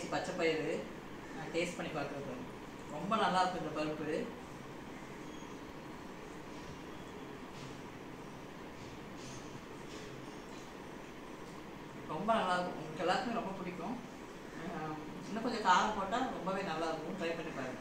பச்சை பயிறு நான் டேஸ்ட் பண்ணி பார்க்குறது ரொம்ப நல்லா இருக்கும் இந்த பருப்பு ரொம்ப நல்லா இருக்கும் உங்களுக்கு எல்லாருக்குமே ரொம்ப பிடிக்கும் அஹ் இன்னும் கொஞ்சம் காரம் போட்டால் ரொம்பவே நல்லா இருக்கும் ட்ரை பண்ணி பாருங்க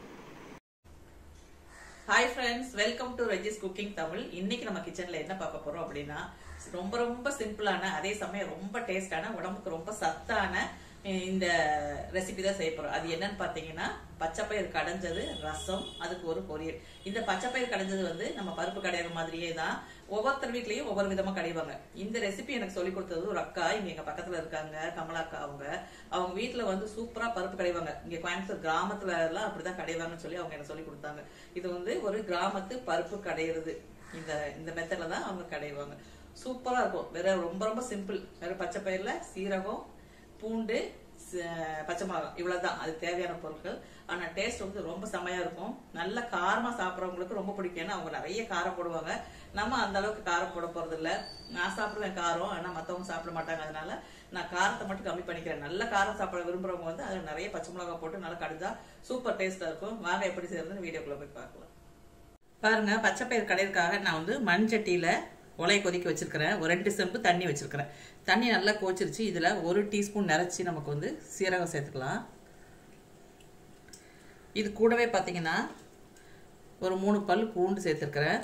hi friends welcome to Reji's cooking Tamil இன்னைக்கு நம்ம கிச்சன்ல என்ன பார்க்க போறோம் அப்படின்னா ரொம்ப ரொம்ப சிம்பிளான அதே சமயம் ரொம்ப டேஸ்டான உடம்புக்கு ரொம்ப சத்தான அஹ், இந்த ரெசிபி தான் செய்ய போறோம் அது என்னன்னு பாத்தீங்கன்னா பச்சைப்பயிர் கடைஞ்சது ரசம் அதுக்கு ஒரு பொரியல் இந்த பச்சைப்பயிர் கடைஞ்சது வந்து நம்ம பருப்பு கடையிற மாதிரியே தான் ஒவ்வொருத்தர் வீட்லயும் ஒவ்வொரு விதமா கடைவாங்க இந்த ரெசிபி எனக்கு சொல்லி கொடுத்தது ஒரு அக்கா இங்க எங்க பக்கத்துல இருக்காங்க கமலா அக்கா அவங்க அவங்க வீட்ல வந்து சூப்பரா பருப்பு கடைவாங்க இங்க கோயம்புத்தூர் கிராமத்துல எல்லாம் அப்படிதான் கடைவாங்கன்னு சொல்லி அவங்க எனக்கு சொல்லி கொடுத்தாங்க இது வந்து ஒரு கிராமத்து பருப்பு கடையிறது இந்த இந்த மெத்தட்ல தான் அவங்க கடைவாங்க சூப்பரா இருக்கும் வேற ரொம்ப ரொம்ப சிம்பிள் வேற பச்சை பயிர்ல சீரகம் பூண்டு ச- பச்சை மிளகாய் இவ்வளவுதான் அது தேவையான பொருட்கள் ஆனா டேஸ்ட் வந்து ரொம்ப செமையா இருக்கும் நல்ல காரமா சாப்பிடறவங்களுக்கு ரொம்ப பிடிக்கும் ஏன்னா அவங்க நிறைய காரம் போடுவாங்க நம்ம அந்த அளவுக்கு காரம் போட போறது இல்ல நான் சாப்பிடுவேன் காரம் ஆனா மத்தவங்க சாப்பிட மாட்டாங்க அதனால நான் காரத்தை மட்டும் கம்மி பண்ணிக்கிறேன் நல்ல காரம் சாப்பிட விரும்புறவங்க வந்து அதுல நிறைய பச்சை மிளகாய் போட்டு நல்லா கடிஞ்சா சூப்பர் டேஸ்டா இருக்கும் வாங்க எப்படி செய்யறதுன்னு வீடியோக்குள்ள போய் பார்க்கலாம் பாருங்க பச்சை பயிர் கடையிறதுக்காக நான் வந்து மண் சட்டியில உலையை கொதிக்க வச்சிருக்கிறேன் ஒரு ரெண்டு செம்பு தண்ணி வச்சிருக்கிறேன் தண்ணி நல்லா கோச்சிருச்சு இதுல ஒரு டீஸ்பூன் நிறச்சி நமக்கு வந்து சீரகம் சேர்த்துக்கலாம் இது கூடவே பார்த்தீங்கன்னா ஒரு மூணு பல் பூண்டு சேர்த்துருக்கிறேன்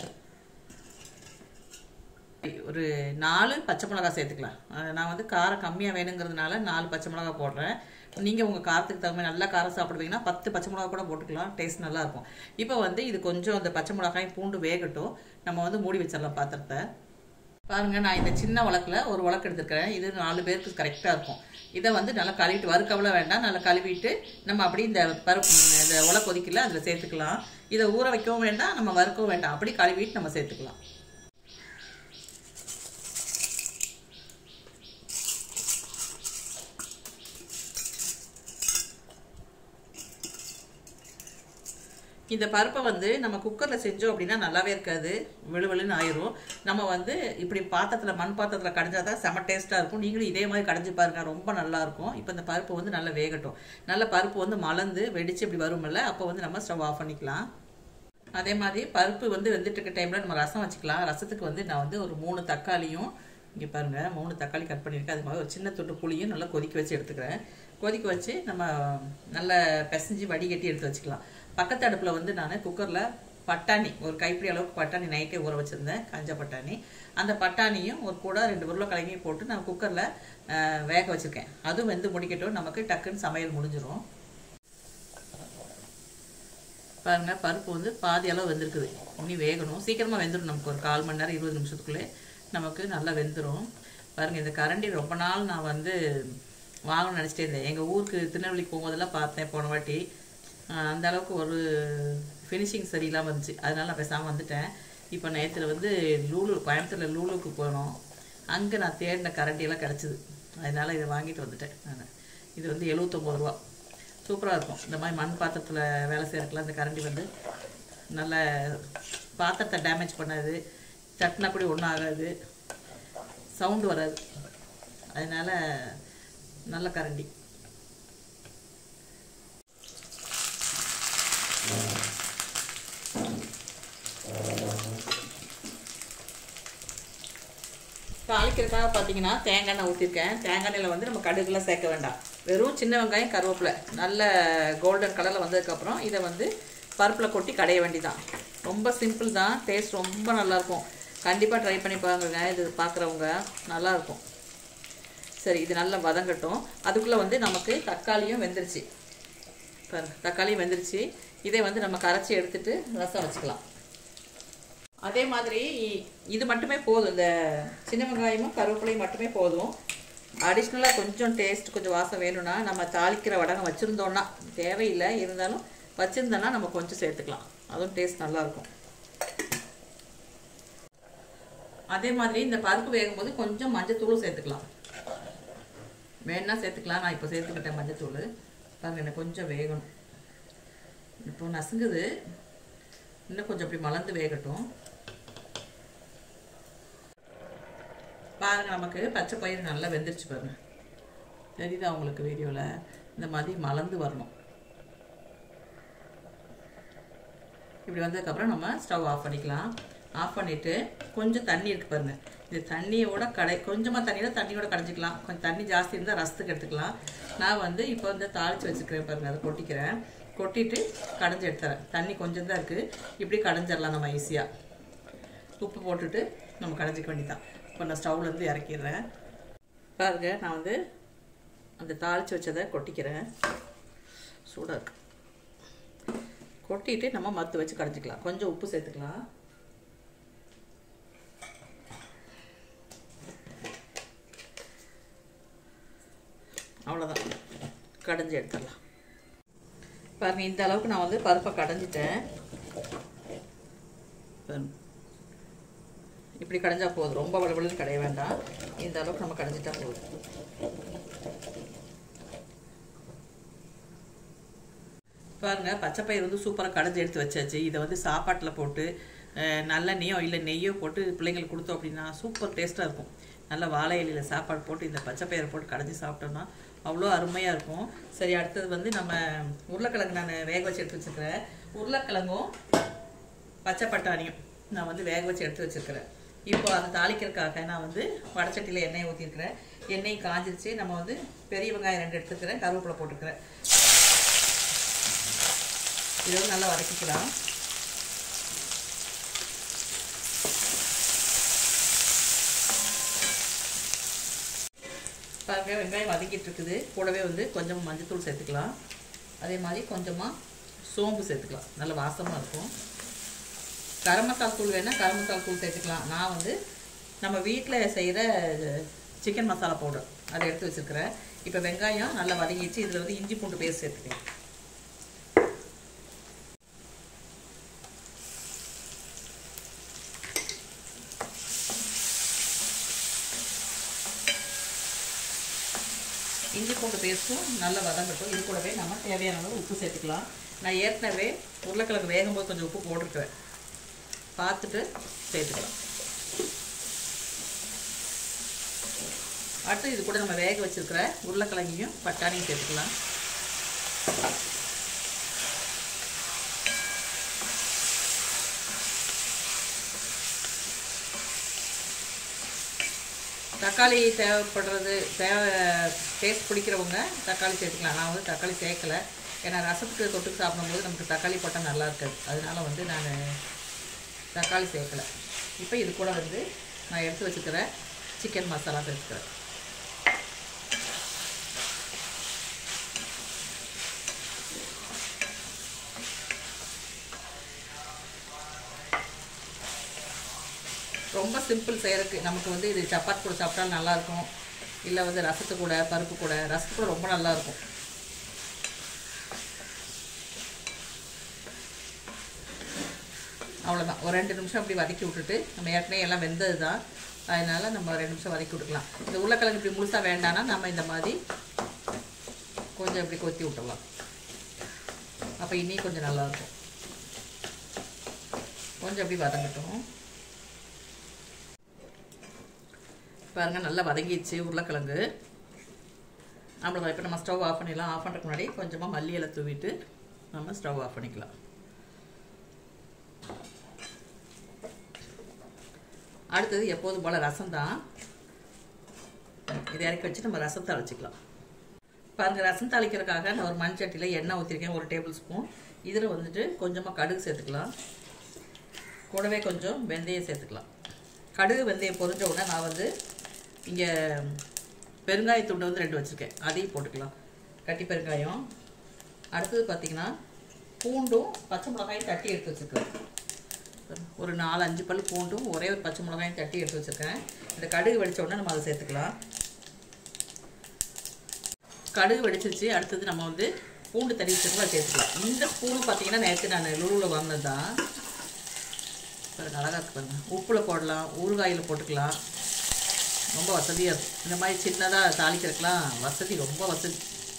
ஒரு நாலு பச்சை மிளகாய் சேர்த்துக்கலாம் அஹ் நான் வந்து காரம் கம்மியாக வேணுங்கிறதுனால நாலு பச்சை மிளகாய் போடுறேன் நீங்கள் உங்கள் காரத்துக்கு தகுந்த மாதிரி நல்லா காரம் சாப்பிடுவீங்கன்னா பத்து பச்சை மிளகாய் கூட போட்டுக்கலாம் டேஸ்ட் நல்லா இருக்கும் இப்போ வந்து இது கொஞ்சம் அந்த பச்சை மிளகாய் பூண்டு வேகட்டும் நம்ம வந்து மூடி வச்சிடலாம் பாத்திரத்தை பாருங்க நான் இந்த சின்ன உலக்கில் ஒரு உலக்கு எடுத்துருக்கிறேன் இது நாலு பேருக்கு கரெக்டாக இருக்கும் இதை வந்து நல்லா கழுவிட்டு வறுக்கவள வேண்டாம் நல்லா கழுவிட்டு நம்ம அப்படி இந்த பருப்பு இந்த உலை கொதிக்கல அதில் சேர்த்துக்கலாம் இதை ஊற வைக்கவும் வேண்டாம் நம்ம வறுக்கவும் வேண்டாம் அப்படி கழுவிட்டு நம்ம சேர்த்துக்கலாம் இந்த பருப்பை வந்து நம்ம குக்கரில் செஞ்சோம் அப்படின்னா நல்லாவே இருக்காது விழுவிழுன்னு ஆயிரும் நம்ம வந்து இப்படி பாத்திரத்தில் மண் பாத்திரத்தில் கடைஞ்சாதான் தான் செம டேஸ்ட்டாக இருக்கும் நீங்களும் இதே மாதிரி கடைஞ்சி பாருங்க ரொம்ப நல்லா இருக்கும் இப்போ இந்த பருப்பு வந்து நல்லா வேகட்டும் நல்ல பருப்பு வந்து மலர்ந்து வெடிச்சு இப்படி வரும்ல அப்போ வந்து நம்ம ஸ்டவ் ஆஃப் பண்ணிக்கலாம் அதே மாதிரி பருப்பு வந்து வெந்துட்டு இருக்க டைமில் நம்ம ரசம் வச்சுக்கலாம் ரசத்துக்கு வந்து நான் வந்து ஒரு மூணு தக்காளியும் இங்கே பாருங்க மூணு தக்காளி கட் பண்ணியிருக்கேன் அது மாதிரி ஒரு சின்ன தொட்டு புளியும் நல்லா கொதிக்க வச்சு எடுத்துக்கிறேன் கொதிக்க வச்சு நம்ம நல்லா பிசைஞ்சு வடிகட்டி எடுத்து வச்சுக்கலாம் பக்கத்து அடுப்பில் வந்து நான் குக்கரில் பட்டாணி ஒரு கைப்பிடி அளவுக்கு பட்டாணி நைட்டே ஊற வச்சுருந்தேன் காஞ்ச பட்டாணி அந்த பட்டாணியும் ஒரு கூட ரெண்டு உருளைக்கிழங்கையும் போட்டு நான் குக்கரில் வேக வச்சுருக்கேன் அதுவும் வெந்து முடிக்கட்டும் நமக்கு டக்குன்னு சமையல் முடிஞ்சிரும் பாருங்க பருப்பு வந்து பாதி அளவு வெந்திருக்குது இனி வேகணும் சீக்கிரமாக வெந்துடும் நமக்கு ஒரு கால் மணி நேரம் இருபது நிமிஷத்துக்குள்ளே நமக்கு நல்லா வெந்துடும் பாருங்க இந்த கரண்டி ரொம்ப நாள் நான் வந்து வாங்கணும்னு நினச்சிட்டே இருந்தேன் எங்கள் ஊருக்கு திருநெல்வேலிக்கு போகும்போதெல்லாம் பார்த்தேன் போன வாட்டி ஆஹ் அந்த அளவுக்கு ஒரு ஃபினிஷிங் சரியில்லாமல் இருந்துச்சு அதனால நான் பேசாமல் வந்துட்டேன் இப்போ நேற்று வந்து லூலு கோயம்புத்தூரில் லூலுக்கு போனோம் அங்கே நான் தேடின கரண்டியெல்லாம் கிடச்சிது அதனால இதை வாங்கிட்டு வந்துட்டேன் நான் இது வந்து எழுபத்தொம்பது ரூபா சூப்பராக இருக்கும் இந்த மாதிரி மண் பாத்திரத்தில் வேலை செய்யறதுக்குலாம் இந்த கரண்டி வந்து நல்ல பாத்திரத்தை டேமேஜ் பண்ணாது தட்டினா கூட ஒன்றும் ஆகாது சவுண்டு வராது அதனால நல்ல கரண்டி தாளிக்கிறதுக்காக பார்த்தீங்கன்னா தேங்காய் எண்ணெய் ஊற்றிருக்கேன் தேங்காய் எண்ணெயில் வந்து நம்ம கடுகுலாம் சேர்க்க வேண்டாம் வெறும் சின்ன வெங்காயம் கருவேப்பிலை நல்ல கோல்டன் கலரில் வந்ததுக்கப்புறம் இதை வந்து பருப்பில் கொட்டி கடைய வேண்டிதான் ரொம்ப சிம்பிள் தான் டேஸ்ட் ரொம்ப நல்லாயிருக்கும் கண்டிப்பாக ட்ரை பண்ணி பாருங்க இது பார்க்குறவங்க நல்லாயிருக்கும் சரி இது நல்லா வதங்கட்டும் அதுக்குள்ளே வந்து நமக்கு தக்காளியும் வெந்துருச்சு பாருங்க தக்காளியும் வெந்துருச்சு இதை வந்து நம்ம கரைச்சி எடுத்துட்டு ரசம் வச்சுக்கலாம் அதே மாதிரி இது மட்டுமே போதும் இந்த சின்ன வெங்காயமும் கருவேப்பிலையும் மட்டுமே போதும் அடிஷ்னலாக கொஞ்சம் டேஸ்ட் கொஞ்சம் வாசம் வேணும்னா நம்ம தாளிக்கிற வடகம் வச்சுருந்தோன்னா தேவையில்லை இருந்தாலும் வச்சுருந்தோன்னா நம்ம கொஞ்சம் சேர்த்துக்கலாம் அதுவும் டேஸ்ட் நல்லாயிருக்கும் அதே மாதிரி இந்த பருப்பு வேகும்போது கொஞ்சம் மஞ்சத்தூளும் சேர்த்துக்கலாம் வேணா சேர்த்துக்கலாம் நான் இப்போ சேர்த்துக்கிட்டேன் மஞ்சத்தூள் பாருங்க எனக்கு கொஞ்சம் வேகணும் இப்போ நசுங்குது இன்னும் கொஞ்சம் அப்படி மலர்ந்து வேகட்டும் பாருங்க நமக்கு பச்சை பயிர் நல்லா வெந்துருச்சு பாருங்க தெரியுதா உங்களுக்கு வீடியோவில் இந்த மாதிரி மலர்ந்து வரணும் இப்படி வந்ததுக்கப்புறம் நம்ம ஸ்டவ் ஆஃப் பண்ணிக்கலாம் ஆஃப் பண்ணிவிட்டு கொஞ்சம் தண்ணி இருக்கு பாருங்க இந்த தண்ணியோட கடை கொஞ்சமாக தண்ணியில் தண்ணியோட கடைஞ்சிக்கலாம் கொஞ்சம் தண்ணி ஜாஸ்தி இருந்தால் ரசத்துக்கு எடுத்துக்கலாம் நான் வந்து இப்போ வந்து தாளித்து வச்சுக்கிறேன் பாருங்க அதை கொட்டிக்கிறேன் கொட்டிட்டு கடைஞ்சி எடுத்துறேன் தண்ணி கொஞ்சம் தான் இருக்குது இப்படி கடைஞ்சிடலாம் நம்ம ஈஸியாக உப்பு போட்டுட்டு நம்ம கடைஞ்சிக்க வேண்டியதான் இப்போ நான் ஸ்டவ்லேருந்து இறக்கிடுறேன் பாருங்க நான் வந்து அந்த தாளித்து வச்சதை கொட்டிக்கிறேன் சூடாக இருக்கு கொட்டிட்டு நம்ம மத்து வச்சு கடைஞ்சிக்கலாம் கொஞ்சம் உப்பு சேர்த்துக்கலாம் அவ்வளோதான் கடைஞ்சி எடுத்துடலாம் பாருங்க இந்த அளவுக்கு நான் வந்து பருப்பை கடைஞ்சிட்டேன் பாருங்க. இப்படி கடைஞ்சா போதும் ரொம்ப வலுவலுன்னு கடைய வேண்டாம் இந்த அளவுக்கு நம்ம கடைஞ்சிட்டா போதும் பாருங்க பச்சைப்பயிர் வந்து சூப்பராக கடைஞ்சி எடுத்து வச்சாச்சு இதை வந்து சாப்பாட்டில் போட்டு அஹ், நல்லெண்ணெயோ இல்லை நெய்யோ போட்டு பிள்ளைங்களுக்கு கொடுத்தோம் அப்படின்னா சூப்பர் டேஸ்ட்டாக இருக்கும் நல்ல வாழை இலையில் சாப்பாடு போட்டு இந்த பச்சைப்பயிரை போட்டு கடைஞ்சி சாப்பிட்டோம்னா அவ்வளோ அருமையாக இருக்கும் சரி அடுத்தது வந்து நம்ம உருளைக்கிழங்கு நான் வேக வச்சு எடுத்து வச்சுருக்கிறேன் உருளைக்கிழங்கும் பச்சை பட்டாணியும் நான் வந்து வேக வச்சு எடுத்து வச்சிருக்கிறேன் இப்போ அதை தாளிக்கிறதுக்காக நான் வந்து வடச்சட்டியில் எண்ணெய் ஊற்றிருக்கிறேன் எண்ணெய் காஞ்சிருச்சு நம்ம வந்து பெரிய வெங்காயம் ரெண்டு எடுத்துக்கிறேன் கருவேப்பிலை போட்டுக்கிறேன் இதை வந்து நல்லா வதக்கிக்கலாம் பாருங்க வெங்காயம் வதக்கிட்டு இருக்குது கூடவே வந்து கொஞ்சம் மஞ்சத்தூள் சேர்த்துக்கலாம் அதே மாதிரி கொஞ்சமாக சோம்பு சேர்த்துக்கலாம் நல்ல வாசமாக இருக்கும் கரம் மசாலா தூள் வேணால் கரம் மசாலா தூள் சேர்த்துக்கலாம் நான் வந்து நம்ம வீட்டில் செய்கிற சிக்கன் மசாலா பவுடர் அதை எடுத்து வச்சுருக்கிறேன் இப்போ வெங்காயம் நல்லா வதங்கிச்சு இதில் வந்து இஞ்சி பூண்டு பேஸ்ட் சேர்த்துக்கலாம் இஞ்சி பூண்டு பேஸ்ட்டும் நல்லா வதங்கட்டும் இது கூடவே நம்ம தேவையான அளவு உப்பு சேர்த்துக்கலாம் நான் ஏற்கனவே உருளைக்கிழங்கு வேகும்போது கொஞ்சம் உப்பு போட்டிருக்கிறேன் பார்த்துட்டு சேர்த்துக்கலாம் அடுத்து இது கூட நம்ம வேக வச்சிருக்கிற உருளைக்கிழங்கையும் பட்டாணியும் சேர்த்துக்கலாம் தக்காளி தேவைப்படுறது தேவை டேஸ்ட் பிடிக்கிறவங்க தக்காளி சேர்த்துக்கலாம் நான் வந்து தக்காளி சேர்க்கல ஏன்னா ரசத்துக்கு தொட்டுக்கு சாப்பிடும்போது நமக்கு தக்காளி போட்டால் நல்லா இருக்காது அதனால வந்து நான் தக்காளி சேர்க்கல இப்போ இது கூட வந்து நான் எடுத்து வச்சுக்கிற சிக்கன் மசாலா சேர்த்துக்கிறேன் ரொம்ப சிம்பிள் செய்யறதுக்கு நமக்கு வந்து இது சப்பாத்தி கூட சாப்பிட்டாலும் நல்லா இருக்கும் இல்லை வந்து ரசத்து கூட பருப்பு கூட ரசத்து கூட ரொம்ப நல்லா இருக்கும் அவ்வளோதான் ஒரு ரெண்டு நிமிஷம் அப்படி வதக்கி விட்டுட்டு நம்ம ஏற்கனவே எல்லாம் வெந்தது தான் அதனால நம்ம ரெண்டு நிமிஷம் வதக்கி விட்டுக்கலாம் இந்த உருளைக்கிழங்கு இப்படி முழுசாக வேண்டாம்னா நம்ம இந்த மாதிரி கொஞ்சம் இப்படி கொத்தி விட்டுடலாம் அப்போ இன்னும் கொஞ்சம் நல்லா இருக்கும் கொஞ்சம் அப்படி வதங்கட்டும் பாருங்க நல்லா வதங்கிடுச்சு உருளைக்கிழங்கு அவ்வளோதான் இப்போ நம்ம ஸ்டவ் ஆஃப் பண்ணிடலாம் ஆஃப் பண்ணுறதுக்கு முன்னாடி கொஞ்சமாக மல்லி இலை தூவிட்டு நம்ம ஸ்டவ் ஆஃப் பண்ணிக்கலாம் அடுத்தது எப்போதும் போல் ரசம் தான் இதை இறக்கி வச்சு நம்ம ரசம் தாளிச்சிக்கலாம் பாருங்க ரசம் தாளிக்கிறதுக்காக நான் ஒரு மண் சட்டியில் எண்ணெய் ஊற்றிருக்கேன் ஒரு டேபிள் ஸ்பூன் இதில் வந்துட்டு கொஞ்சமாக கடுகு சேர்த்துக்கலாம் கூடவே கொஞ்சம் வெந்தயம் சேர்த்துக்கலாம் கடுகு வெந்தயம் பொரிஞ்ச உடனே நான் வந்து இங்கே பெருங்காயத்துண்டு வந்து ரெண்டு வச்சுருக்கேன் அதையும் போட்டுக்கலாம் கட்டி பெருங்காயம் அடுத்தது பார்த்திங்கன்னா பூண்டும் பச்சை மிளகாயும் தட்டி எடுத்து வச்சுருக்கேன் ஒரு நாலு அஞ்சு பல் பூண்டும் ஒரே ஒரு பச்சை மிளகாயும் தட்டி எடுத்து வச்சுருக்கேன் இந்த கடுகு வெடிச்ச உடனே நம்ம அதை சேர்த்துக்கலாம் கடுகு வெடிச்சிருச்சு அடுத்தது நம்ம வந்து பூண்டு தட்டி வச்சுருக்கோம் அதை சேர்த்துக்கலாம் இந்த ஸ்பூனு பார்த்தீங்கன்னா நேற்று நான் லுலுவில் வாங்கினது தான் பாருங்க அழகாக இருக்கு பாருங்க உப்பில் போடலாம் ஊறுகாயில் போட்டுக்கலாம் ரொம்ப வசதியாக இருக்கும் இந்த மாதிரி சின்னதாக தாளிக்கிறதுக்கெலாம் வசதி ரொம்ப வசதி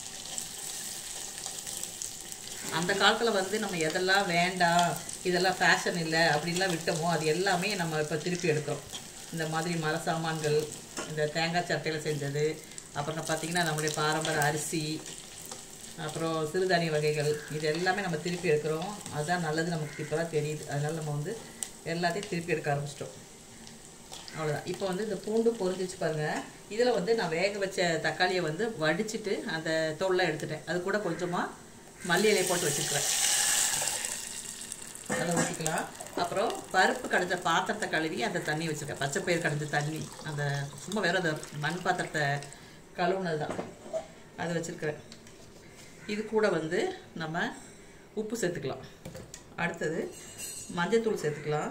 அந்த காலத்தில் வந்து நம்ம எதெல்லாம் வேண்டாம் இதெல்லாம் ஃபேஷன் இல்லை அப்படின்லாம் விட்டோமோ அது எல்லாமே நம்ம இப்போ திருப்பி எடுக்கிறோம் இந்த மாதிரி மர சாமான்கள் இந்த தேங்காய் சட்டையில் செஞ்சது அப்புறம் பார்த்தீங்கன்னா நம்முடைய பாரம்பரிய அரிசி அப்புறம் சிறுதானிய வகைகள் இது எல்லாமே நம்ம திருப்பி எடுக்கிறோம் அதுதான் நல்லது நமக்கு இப்போ தான் தெரியுது அதனால் நம்ம வந்து எல்லாத்தையும் திருப்பி எடுக்க ஆரம்பிச்சிட்டோம் அவ்வளோதான் இப்போ வந்து இந்த பூண்டு பொரிஞ்சிச்சு பாருங்கள் இதில் வந்து நான் வேக வச்ச தக்காளியை வந்து வடிச்சிட்டு அந்த தோல்லாம் எடுத்துட்டேன் அது கூட கொஞ்சமாக மல்லி இலையை போட்டு வச்சுருக்கிறேன் அதை ஊற்றிக்கலாம் அப்புறம் பருப்பு கடைஞ்ச பாத்திரத்தை கழுவி அந்த தண்ணி வச்சுருக்கேன் பச்சை பயிர் கடைஞ்ச தண்ணி அந்த சும்மா வேறு அந்த மண் பாத்திரத்தை கழுவுனது தான் அது வச்சுருக்கிறேன் இது கூட வந்து நம்ம உப்பு சேர்த்துக்கலாம் அடுத்தது மஞ்சத்தூள் சேர்த்துக்கலாம்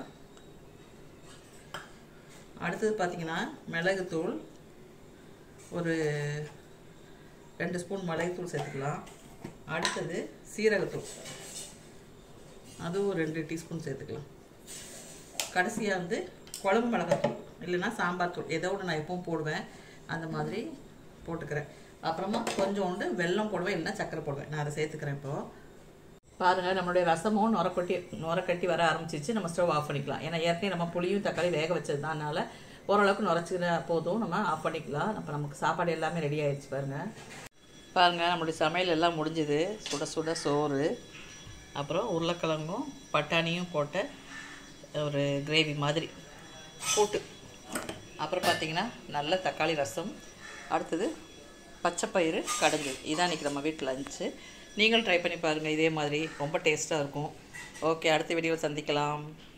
அடுத்தது பார்த்திங்கன்னா மிளகுத்தூள் ஒரு ரெண்டு ஸ்பூன் மிளகுத்தூள் சேர்த்துக்கலாம் அடுத்தது சீரகத்தூள் அதுவும் ரெண்டு டீஸ்பூன் சேர்த்துக்கலாம் கடைசியாக வந்து குழம்பு மிளகாத்தூள் இல்லைன்னா சாம்பார் தூள் ஏதோ ஒன்று நான் எப்பவும் போடுவேன் அந்த மாதிரி போட்டுக்கிறேன் அப்புறமா கொஞ்சோண்டு வெல்லம் போடுவேன் இல்லைன்னா சர்க்கரை போடுவேன் நான் அதை சேர்த்துக்கிறேன் இப்போது பாருங்கள் நம்மளுடைய ரசமும் நுரக்கொட்டி நுரக்கட்டி வர ஆரம்பிச்சிச்சு நம்ம ஸ்டவ் ஆஃப் பண்ணிக்கலாம் ஏன்னா ஏற்கனவே நம்ம புளியும் தக்காளி வேக வச்சதுனால ஓரளவுக்கு நுரைச்சிக்கிற போதும் நம்ம ஆஃப் பண்ணிக்கலாம் அப்போ நமக்கு சாப்பாடு எல்லாமே ரெடி ஆயிடுச்சு பாருங்கள் பாருங்கள் நம்மளுடைய சமையல் எல்லாம் முடிஞ்சுது சுட சுட சோறு அப்புறம் உருளைக்கிழங்கும் பட்டாணியும் போட்ட ஒரு கிரேவி மாதிரி கூட்டு அப்புறம் பார்த்திங்கன்னா நல்ல தக்காளி ரசம் அடுத்தது பச்சைப்பயிறு கடைஞ்சது இதான் இன்றைக்கி நம்ம வீட்டில் லஞ்சு நீங்களும் ட்ரை பண்ணி பாருங்கள் இதே மாதிரி ரொம்ப டேஸ்ட்டாக இருக்கும் ஓகே அடுத்த வீடியோவில் சந்திக்கலாம்